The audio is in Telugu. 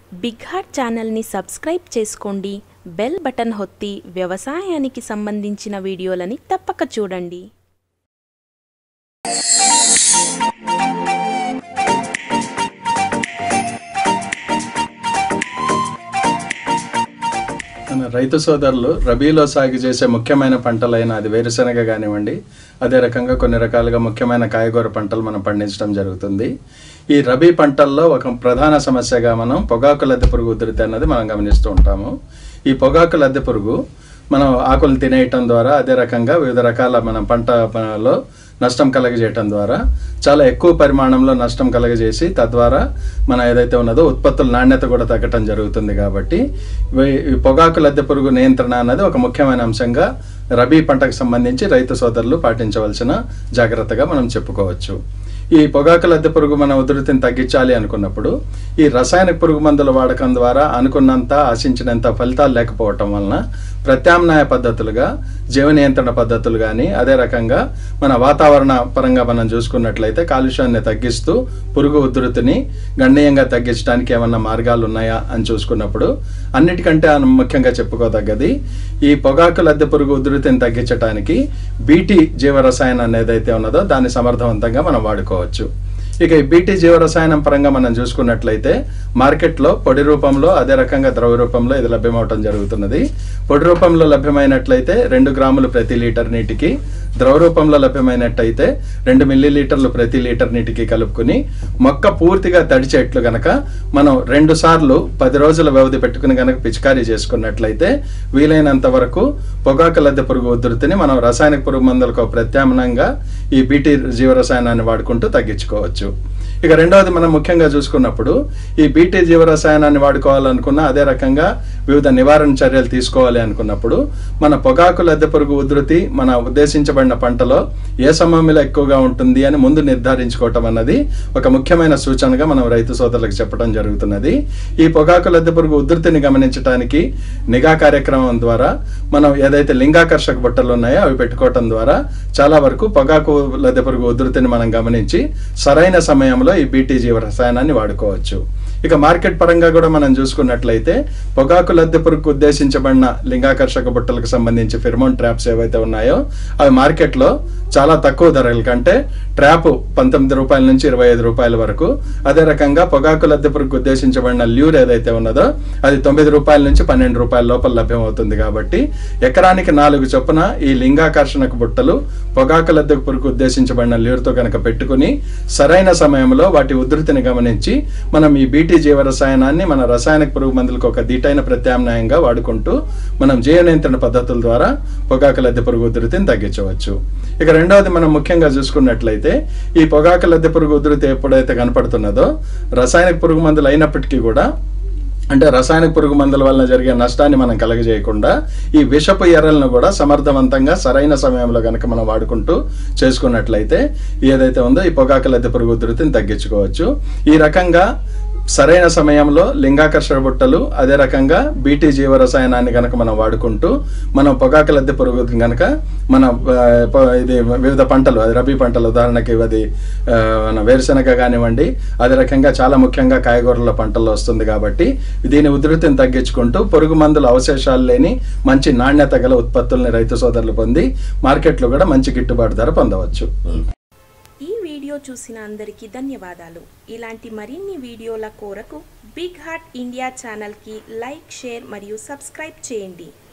బిగ్ హార్ట్ ఛానల్ని సబ్స్క్రైబ్ చేసుకోండి బెల్ బటన్ ఒత్తి వ్యవసాయానికి సంబంధించిన వీడియోలని తప్పక చూడండి మన రైతు సోదరులు రబీలో సాగు చేసే ముఖ్యమైన పంటలైన అది వేరుశనగ కానివ్వండి అదే రకంగా కొన్ని రకాలుగా ముఖ్యమైన కాయగూర పంటలు మనం పండించడం జరుగుతుంది ఈ రబీ పంటల్లో ఒక ప్రధాన సమస్యగా మనం పొగాకు లద్దె పురుగు ఉధృతి అన్నది మనం గమనిస్తూ ఉంటాము ఈ పొగాకు లద్దె పురుగు మనం ఆకులు తినేయటం ద్వారా అదే రకంగా వివిధ రకాల మన పంటలో నష్టం కలగజేయటం ద్వారా చాలా ఎక్కువ పరిమాణంలో నష్టం కలగజేసి తద్వారా మన ఏదైతే ఉన్నదో ఉత్పత్తుల నాణ్యత కూడా తగ్గటం జరుగుతుంది కాబట్టి ఇవి- ఈ పొగాకు లద్దె పురుగు నియంత్రణ అన్నది ఒక ముఖ్యమైన అంశంగా రబీ పంటకు సంబంధించి రైతు సోదరులు పాటించవలసిన జాగ్రత్తగా మనం చెప్పుకోవచ్చు ఈ పొగాకు లద్దె పురుగు మన ఉధృతిని తగ్గించాలి అనుకున్నప్పుడు ఈ రసాయనిక పురుగు మందుల వాడకం ద్వారా అనుకున్నంత ఆశించినంత ఫలితాలు లేకపోవటం వలన ప్రత్యామ్నాయ పద్ధతులుగా జీవ నియంత్రణ పద్ధతులు కానీ అదే రకంగా మన వాతావరణ పరంగా మనం చూసుకున్నట్లయితే కాలుష్యాన్ని తగ్గిస్తూ పురుగు ఉధృతిని గణనీయంగా తగ్గించడానికి ఏమన్నా మార్గాలు ఉన్నాయా అని చూసుకున్నప్పుడు అన్నిటికంటే అను- ముఖ్యంగా చెప్పుకోదగ్గది ఈ పొగాకు లద్దె పురుగు ఉధృతిని తగ్గించడానికి బీటీ జీవరసాయనం అనేది ఏదైతే ఉన్నదో దాన్ని సమర్థవంతంగా మనం వాడుకోవచ్చు ఇక ఈ బీటీ జీవరసాయనం పరంగా మనం చూసుకున్నట్లయితే మార్కెట్లో పొడి రూపంలో అదే రకంగా ద్రవ రూపంలో ఇది లభ్యమవటం జరుగుతున్నది పొడి రూపంలో లభ్యమైనట్లయితే రెండు గ్రాములు ప్రతి లీటర్ నీటికి ద్రవ రూపంలో లభ్యమైనట్టయితే రెండు మిల్లీ లీటర్లు ప్రతి లీటర్ నీటికి కలుపుకుని మొక్క పూర్తిగా తడిచేట్లు గనక మనం రెండు సార్లు పది రోజుల వ్యవధి పెట్టుకుని గనక పిచికారీ చేసుకున్నట్లయితే వీలైనంత వరకు పొగాకు లద్దె పురుగు ఉధృతిని మనం రసాయనిక పురుగు మందులకు ప్రత్యామ్నాయంగా ఈ బీటీ జీవరసాయనాన్ని వాడుకుంటూ తగ్గించుకోవచ్చు ఇక రెండవది మనం ముఖ్యంగా చూసుకున్నప్పుడు ఈ బీటీ జీవరసాయనాన్ని వాడుకోవాలనుకున్నా అదే రకంగా వివిధ నివారణ చర్యలు తీసుకోవాలి అనుకున్నప్పుడు మన పొగాకు లద్దె పురుగు ఉధృతి మన ఉద్దేశించబడిన పంటలో ఏ సమయంలో ఎక్కువగా ఉంటుంది అని ముందు నిర్ధారించుకోవటం అన్నది ఒక ముఖ్యమైన సూచనగా మనం రైతు సోదరులకు చెప్పడం జరుగుతున్నది ఈ పొగాకు లద్దె పురుగు ఉధృతిని గమనించడానికి నిఘా కార్యక్రమం ద్వారా మనం ఏదైతే లింగాకర్షక బుట్టలు ఉన్నాయో అవి పెట్టుకోవటం ద్వారా చాలా వరకు పొగాకు లద్దె పురుగు ఉధృతిని మనం గమనించి సరైన సమయంలో ఈ బీటీ జీవ రసాయనాన్ని వాడుకోవచ్చు ఇక మార్కెట్ పరంగా కూడా మనం చూసుకున్నట్లయితే పొగాకు లద్దె పురుగుకు ఉద్దేశించబడిన లింగాకర్షక బుట్టలకు సంబంధించి ఫిర్మోన్ ట్రాప్స్ ఏవైతే ఉన్నాయో అవి మార్కెట్లో చాలా తక్కువ ధరల కంటే ట్రాప్ పంతొమ్మిది రూపాయల నుంచి ఇరవై ఐదు రూపాయల వరకు అదే రకంగా పొగాకు లద్దె పురుగుకు ఉద్దేశించబడిన ల్యూర్ ఏదైతే ఉన్నదో అది తొమ్మిది రూపాయల నుంచి పన్నెండు రూపాయల లోపల లభ్యమవుతుంది కాబట్టి ఎకరానికి నాలుగు చొప్పున ఈ లింగాకర్షణకు బుట్టలు పొగాకు లద్దె పురుగుకు ఉద్దేశించబడిన ల్యూర్తో కనుక పెట్టుకుని సరైన సమయంలో వాటి ఉధృతిని గమనించి మనం ఈ బీటీ జీవరసాయనాన్ని మన రసాయనిక పురుగు మందులకు ఒక దీటైన ప్రత్యామ్నాయంగా వాడుకుంటూ మనం జీవ నియంత్రణ పద్ధతుల ద్వారా పొగాకు లద్దె పురుగు ఉధృతిని తగ్గించవచ్చు ఇక రెండవది మనం ముఖ్యంగా చూసుకున్నట్లయితే ఈ పొగాకు లద్దె పురుగు ఉధృతి ఎప్పుడైతే కనపడుతున్నదో రసాయనిక పురుగు మందులు అయినప్పటికీ కూడా అంటే రసాయనిక పురుగు మందుల వలన జరిగే నష్టాన్ని మనం కలగజేయకుండా ఈ విషపు ఎర్రలను కూడా సమర్థవంతంగా సరైన సమయంలో కనుక మనం వాడుకుంటూ చేసుకున్నట్లయితే ఏదైతే ఉందో ఈ పొగాకు లద్దె పురుగు ఉధృతిని తగ్గించుకోవచ్చు ఈ రకంగా సరైన సమయంలో లింగాకర్షణ బుట్టలు అదే రకంగా బీటీ జీవ రసాయనాన్ని కనుక మనం వాడుకుంటూ మనం పొగాకు లద్దె పురుగు కనుక మన ఆ, ప- ఇది వివిధ పంటలు అది రబీ పంటలు ఉదాహరణకి అది ఆ, మన వేరుశనగ కానివ్వండి అదే రకంగా చాలా ముఖ్యంగా కాయగూరల పంటల్లో వస్తుంది కాబట్టి దీని ఉధృతిని తగ్గించుకుంటూ పురుగు మందుల అవశేషాలు లేని మంచి నాణ్యత గల ఉత్పత్తుల్ని రైతు సోదరులు పొంది మార్కెట్లో కూడా మంచి గిట్టుబాటు ధర పొందవచ్చు ఈ వీడియో చూసిన అందరికీ ధన్యవాదాలు ఇలాంటి మరిన్ని వీడియోల కోరకు బిగ్ హార్ట్ ఇండియా ఛానల్కి లైక్ షేర్ మరియు సబ్స్క్రైబ్ చేయండి